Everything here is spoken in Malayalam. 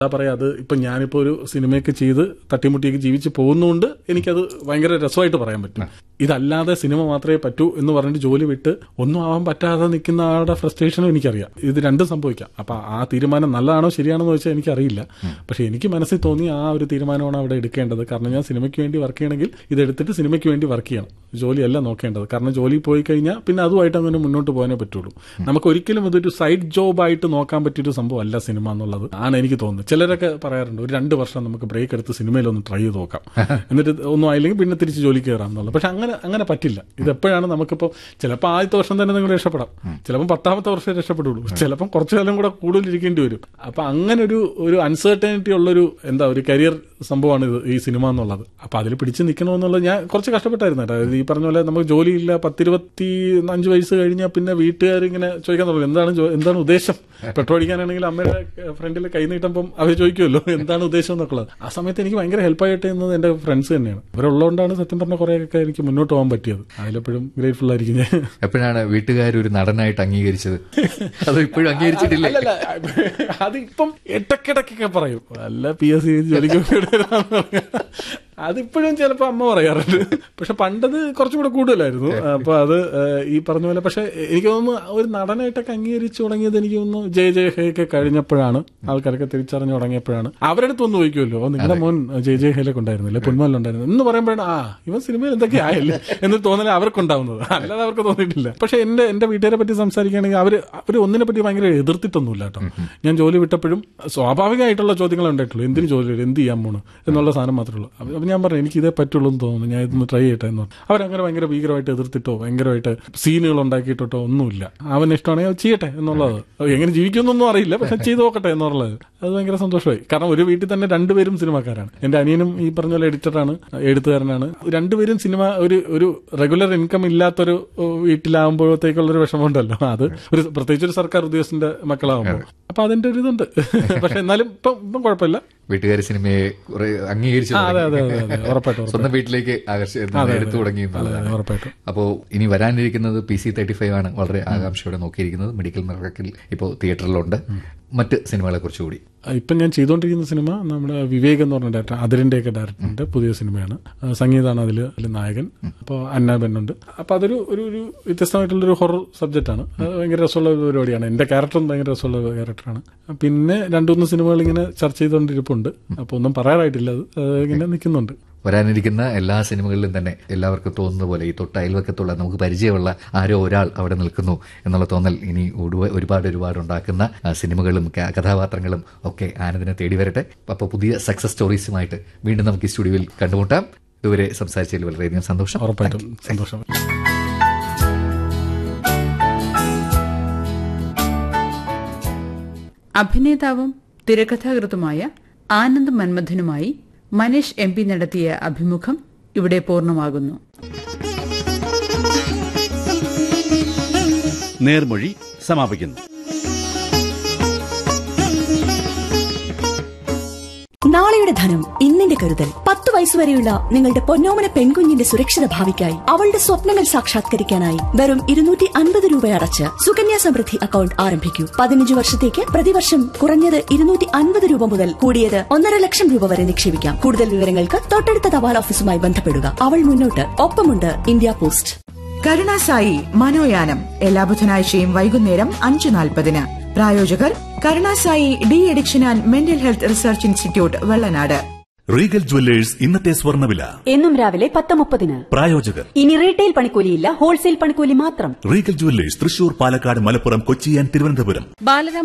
എന്താ പറയാ അത് ഇപ്പൊ ഞാനിപ്പോ ഒരു സിനിമയൊക്കെ ചെയ്ത് തട്ടിമുട്ടിയൊക്കെ ജീവിച്ച് പോകുന്നതുകൊണ്ട് എനിക്കത് ഭയങ്കര രസമായിട്ട് പറയാൻ പറ്റും ഇതല്ലാതെ സിനിമ മാത്രമേ പറ്റൂ എന്ന് പറഞ്ഞിട്ട് ജോലി വിട്ട് ഒന്നും ആവാൻ പറ്റാതെ നിൽക്കുന്ന ആളുടെ ഫ്രസ്ട്രേഷനും എനിക്കറിയാം ഇത് രണ്ടും സംഭവിക്കാം അപ്പൊ ആ തീരുമാനം നല്ലതാണോ ശരിയാണോ എന്ന് വെച്ചാൽ എനിക്കറിയില്ല പക്ഷെ എനിക്ക് മനസ്സിൽ തോന്നി ആ ഒരു തീരുമാനമാണ് അവിടെ എടുക്കേണ്ടത് കാരണം ഞാൻ സിനിമയ്ക്ക് വേണ്ടി വർക്ക് ചെയ്യണമെങ്കിൽ ഇത് എടുത്തിട്ട് സിനിമയ്ക്ക് വേണ്ടി വർക്ക് ചെയ്യണം ജോലിയല്ല നോക്കേണ്ടത് കാരണം ജോലി പോയി കഴിഞ്ഞാൽ പിന്നെ അതുമായിട്ട് അങ്ങനെ മുന്നോട്ട് പോകാനേ പറ്റുള്ളൂ നമുക്ക് ഒരിക്കലും ഇതൊരു സൈഡ് ജോബായിട്ട് നോക്കാൻ പറ്റിയൊരു സംഭവം അല്ല സിനിമ എന്നുള്ളത് ആണ് എനിക്ക് തോന്നുന്നത് ചിലരൊക്കെ പറയാറുണ്ട് ഒരു രണ്ട് വർഷം നമുക്ക് ബ്രേക്ക് എടുത്ത് സിനിമയിലൊന്ന് ട്രൈ ചെയ്ത് നോക്കാം എന്നിട്ട് ഒന്നും ആയില്ലെങ്കിൽ പിന്നെ തിരിച്ച് ജോലി കയറാം എന്നുള്ളത് പക്ഷെ അങ്ങനെ അങ്ങനെ പറ്റില്ല ഇത് എപ്പോഴാണ് നമുക്കിപ്പോൾ ചിലപ്പോൾ ആദ്യത്തെ വർഷം തന്നെ നിങ്ങൾ രക്ഷപ്പെടാം ചിലപ്പം പത്താമത്തെ വർഷം രക്ഷപ്പെടുള്ളൂ ചിലപ്പം കുറച്ചു കാലം കൂടെ കൂടുതൽ ഇരിക്കേണ്ടി വരും അപ്പൊ അങ്ങനെ ഒരു ഒരു അൺസർട്ടനിറ്റി ഉള്ളൊരു എന്താ ഒരു കരിയർ സംഭവമാണ് ഇത് ഈ സിനിമ എന്നുള്ളത് അപ്പൊ അതിൽ പിടിച്ച് നിൽക്കണമെന്നുള്ളത് ഞാൻ കുറച്ച് കഷ്ടപ്പെട്ടായിരുന്നു കേട്ടോ അതായത് ഈ പറഞ്ഞ പോലെ നമുക്ക് ജോലിയില്ല പത്തിരുപത്തി അഞ്ച് വയസ്സ് കഴിഞ്ഞാൽ പിന്നെ വീട്ടുകാർ ഇങ്ങനെ ചോദിക്കാൻ തുടങ്ങി എന്താണ് ജോ- എന്താണ് ഉദ്ദേശം പെട്രോൾ അടിക്കാനാണെങ്കിൽ അമ്മയുടെ ഫ്രണ്ടിൽ കൈ നീട്ടുമ്പം അവർ ചോദിക്കുമല്ലോ എന്താണ് ഉദ്ദേശം എന്നൊക്കെയുള്ളത് ആ സമയത്ത് എനിക്ക് ഭയങ്കര ഹെൽപ്പായിട്ട് എന്നത് എന്റെ ഫ്രണ്ട്സ് തന്നെയാണ് അവരുള്ളതുകൊണ്ടാണ് സത്യം പറഞ്ഞ കുറേയൊക്കെ എനിക്ക് മുന്നോട്ട് പോകാൻ പറ്റിയത് അതിലെപ്പോഴും ഗ്രേറ്റ്ഫുൾ ആയിരിക്കും ഞാൻ എപ്പോഴാണ് വീട്ടുകാർ ഒരു നടനായിട്ട് അംഗീകരിച്ചത് അത് ഇപ്പോഴും അംഗീകരിച്ചിട്ടില്ല അല്ലല്ല അതിപ്പം ഇടക്കിടക്കൊക്കെ പറയും അല്ല പി എസ് സി ജോലിക്ക് വിടരുതെന്ന് പറഞ്ഞാ. അതിപ്പോഴും ചിലപ്പോൾ അമ്മ പറയാറുണ്ട് പക്ഷെ പണ്ടത് കുറച്ചും കൂടെ കൂടുതലായിരുന്നു അപ്പൊ അത് ഏഹ്, ഈ പറഞ്ഞ പോലെ പക്ഷെ എനിക്ക് തോന്നുന്നു ഒരു നടനായിട്ടൊക്കെ അംഗീകരിച്ചു തുടങ്ങിയത് എനിക്ക് തോന്നുന്നു ജയ ജയ ഹേ ഒക്കെ കഴിഞ്ഞപ്പോഴാണ് ആൾക്കാരൊക്കെ തിരിച്ചറിഞ്ഞു തുടങ്ങിയപ്പോഴാണ് അവരടുത്ത് ഒന്ന് ചോദിക്കുമല്ലോ നിങ്ങളുടെ മോൻ ജയ ജയ ഹേലൊക്കെ ഉണ്ടായിരുന്നില്ലേ പൊന്മാലിലുണ്ടായിരുന്നു എന്ന് പറയുമ്പോഴാണ് ആ ഇവൻ സിനിമയിൽ എന്തൊക്കെ ആയല്ലേ എന്ന് തോന്നലേ അവർക്കുണ്ടാവുന്നത് അല്ലാതെ അവർക്ക് തോന്നിയിട്ടില്ല പക്ഷെ എന്റെ എന്റെ വീട്ടുകാരെ പറ്റി സംസാരിക്കുകയാണെങ്കിൽ അവർ അവർ ഒന്നിനെ പറ്റി ഭയങ്കര എതിർത്തിട്ടൊന്നുമില്ല കേട്ടോ ഞാൻ ജോലി വിട്ടപ്പോഴും സ്വാഭാവികമായിട്ടുള്ള ചോദ്യങ്ങൾ ഉണ്ടായിട്ടുള്ളൂ എന്തിന് ജോലി എന്ത് ചെയ്യാൻ പോണ് എന്നുള്ള സാധനം മാത്രമേ ഉള്ളൂ അപ്പൊ അപ്പൊ ഞാൻ പറഞ്ഞു എനിക്ക് ഇതേ പറ്റുള്ളൂ എന്ന് തോന്നുന്നു ഞാൻ ഇതൊന്ന് ട്രൈ ചെയ്യട്ടെ എന്ന് പറഞ്ഞു അവരങ്ങനെ ഭയങ്കര ഭീകരമായിട്ട് എതിർത്തിട്ടോ ഭയങ്കരമായിട്ട് സീനുകൾ ഉണ്ടാക്കിയിട്ടോ ഒന്നുമില്ല അവന് ഇഷ്ടമാണെങ്കിൽ അത് ചെയ്യട്ടെ എന്നുള്ളത് അത് എങ്ങനെ ജീവിക്കുമെന്നൊന്നും അറിയില്ല പക്ഷെ ചെയ്ത് നോക്കട്ടെ എന്നുള്ളത് അത് ഭയങ്കര സന്തോഷമായി കാരണം ഒരു വീട്ടിൽ തന്നെ രണ്ടുപേരും സിനിമാക്കാരാണ് എന്റെ അനിയനും ഈ പറഞ്ഞ പോലെ എഡിറ്ററാണ് എഴുത്തുകാരനാണ് രണ്ടുപേരും സിനിമ ഒരു ഒരു റെഗുലർ ഇൻകം ഇല്ലാത്തൊരു ഏഹ്, വീട്ടിലാകുമ്പോഴത്തേക്കുള്ള ഒരു വിഷമമുണ്ടല്ലോ അത് ഒരു പ്രത്യേകിച്ച് ഒരു സർക്കാർ ഉദ്യോഗസ്ഥന്റെ മക്കളാകുമ്പോൾ അപ്പൊ അതിന്റെ ഒരു ഇതുണ്ട് പക്ഷെ എന്നാലും ഇപ്പം ഇപ്പം കുഴപ്പമില്ല വീട്ടുകാർ സിനിമയെ കുറെ അംഗീകരിച്ചു ആ, അതെ അതെ തുടങ്ങി. അതെ അതെ ഉറപ്പായിട്ടും സ്വന്തം വീട്ടിലേക്ക് ആകർഷ എടുത്തു തുടങ്ങി എന്നുള്ളതാണ് അതെ, ഉറപ്പായിട്ടും അപ്പോൾ ഇനി വരാനിരിക്കുന്നത് പി സി തേർട്ടി ഫൈവ് ആണ് വളരെ ആകാംക്ഷയോടെ നോക്കിയിരിക്കുന്നത് മെഡിക്കൽ മിറക്കിൽ ഇപ്പോൾ തിയേറ്ററിലുണ്ട് മറ്റ് സിനിമകളെ കുറിച്ചുകൂടി ഇപ്പം ഞാൻ ചെയ്തുകൊണ്ടിരിക്കുന്ന സിനിമ നമ്മുടെ വിവേക് എന്ന് പറഞ്ഞ ഡയറക്ടർ അതിരന്റെയൊക്കെ ഡയറക്ടറിന്റെ പുതിയ സിനിമയാണ് ആ, സംഗീതാണ് അതിൽ അതിൽ നായകൻ അപ്പോൾ അന്ന ബെന്നുണ്ട് അപ്പോൾ അതൊരു ഒരു ഒരു വ്യത്യസ്തമായിട്ടുള്ളൊരു ഹൊറർ സബ്ജക്റ്റാണ് അത് ഭയങ്കര രസമുള്ള ഒരു പരിപാടിയാണ് എൻ്റെ ക്യാരക്ടറും ഭയങ്കര രസമുള്ള ക്യാരക്ടറാണ് പിന്നെ രണ്ടുമൂന്ന് സിനിമകൾ ഇങ്ങനെ ചർച്ച ചെയ്തുകൊണ്ടിരിപ്പുണ്ട് അപ്പോൾ ഒന്നും പറയാറായിട്ടില്ല അത് അത് ഇങ്ങനെ നിൽക്കുന്നുണ്ട് വരാനിരിക്കുന്ന എല്ലാ സിനിമകളിലും തന്നെ എല്ലാവർക്കും തോന്നുന്ന പോലെ ഈ തൊട്ട് അയൽവക്കത്തുള്ള നമുക്ക് പരിചയമുള്ള ആരോ ഒരാൾ അവിടെ നിൽക്കുന്നു എന്നുള്ള തോന്നൽ ഇനി ഒരുവ- ഒരുപാട് ഒരുപാട് ഉണ്ടാക്കുന്ന ആ, സിനിമകളും ക- കഥാപാത്രങ്ങളും ഒക്കെ ആനന്ദിനെ തേടി വരട്ടെ അപ്പോൾ പുതിയ സക്സസ് സ്റ്റോറീസുമായിട്ട് വീണ്ടും നമുക്ക് ഈ സ്റ്റുഡിയോയിൽ കണ്ടുമുട്ടാം ഇതുവരെ സംസാരിച്ചതിൽ വളരെയധികം സന്തോഷം ഉറപ്പായിട്ടും സന്തോഷം അഭിനേതാവും തിരക്കഥാകൃത്തുമായ ആനന്ദ് മന്മഥനുമായി മനീഷ് എം പി നടത്തിയ അഭിമുഖം ഇവിടെ പൂർണ്ണമാകുന്നു നേർമൊഴി സമാപിക്കുന്നു നാളെയുടെ ധനം ഇന്നിന്റെ കരുതൽ പത്ത് വയസ്സുവരെയുള്ള നിങ്ങളുടെ പൊന്നോമന പെൺകുഞ്ഞിന്റെ സുരക്ഷിത ഭാവിക്കായി അവളുടെ സ്വപ്നങ്ങൾ സാക്ഷാത്കരിക്കാനായി വെറും ഇരുന്നൂറ്റി അൻപത് രൂപ അടച്ച് സുകന്യാ സമൃദ്ധി അക്കൗണ്ട് ആരംഭിക്കൂ പതിനഞ്ച് വർഷത്തേക്ക് പ്രതിവർഷം കുറഞ്ഞത് ഇരുന്നൂറ്റി അൻപത് രൂപ മുതൽ കൂടിയത് ഒന്നര ലക്ഷം രൂപ വരെ നിക്ഷേപിക്കാം കൂടുതൽ വിവരങ്ങൾക്ക് തൊട്ടടുത്ത തപാൽ ഓഫീസുമായി ബന്ധപ്പെടുക അവൾ മുന്നോട്ട് ഒപ്പമുണ്ട് ഇന്ത്യ പോസ്റ്റ് കരുണാസായി മനോയാനം എല്ലാ ബുധനാഴ്ചയും വൈകുന്നേരം അഞ്ചു നാൽപ്പതിന് പ്രായോജകർ Karunasai D addiction and mental health research institute Vellanad Regal jewellers ഇന്നത്തെ സ്വർണ്ണവില എന്നും രാവിലെ പത്ത് മുപ്പതിന് പ്രായോജകർ ഇനി റീറ്റെയിൽ പണിക്കൂലിയില്ല ഹോൾസെയിൽ പണിക്കൂലി മാത്രം Regal jewellers Thrissur Palakkad Malappuram Kochi and Thiruvananthapuram ബാലരാം